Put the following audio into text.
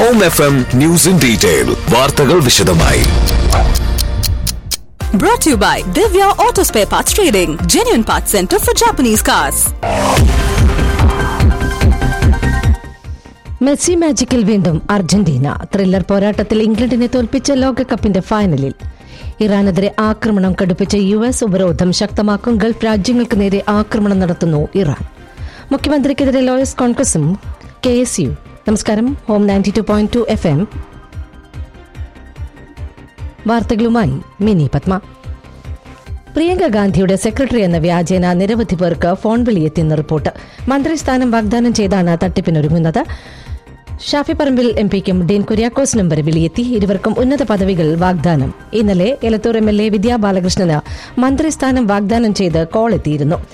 Home F M news in detail വാർത്തകൾ വിശദമായി Brought to you by Divya Auto Spare Parts Trading, genuine parts center for Japanese cars. Messi മാജിക്കിൽ വീണ്ടും Argentina thriller പോരാട്ടത്തിൽ ഇംഗ്ലണ്ടിനെ തോൽപ്പിച്ച ലോകകപ്പിന്റെ ഫൈനലിൽ ഇറാനെതിരെ ആക്രമണം കടുപ്പിച്ച യു എസ് ഉപരോധം ശക്തമാക്കും ഗൾഫ് രാജ്യങ്ങൾക്ക് നേരെ ആക്രമണം നടത്തുന്നു ഇറാൻ മുഖ്യമന്ത്രിക്കെതിരെ ലോയേഴ്സ് കോൺഗ്രസും കെ എസ് യു നമസ്കാരം home ninety two point two F M വാർത്തകളുമായി മിനി പത്മ പ്രിയങ്ക ഗാന്ധിയുടെ സെക്രട്ടറി എന്ന വ്യാജേന നിരവധി പേർക്ക് ഫോൺ വിളിയെത്തിയെന്ന് റിപ്പോർട്ട് മന്ത്രിസ്ഥാനം വാഗ്ദാനം ചെയ്താണ് തട്ടിപ്പിനൊരുങ്ങുന്നത് ഷാഫി പറമ്പിൽ എം പിക്കും ഡീൻ കുര്യാക്കോസിനും വരെ വിളിയെത്തി ഇരുവർക്കും ഉന്നത പദവികൾ വാഗ്ദാനം ഇന്നലെ Elathur M L A Vidya ബാലകൃഷ്ണന് മന്ത്രിസ്ഥാനം വാഗ്ദാനം ചെയ്ത് കോൾ എത്തിയിരുന്നു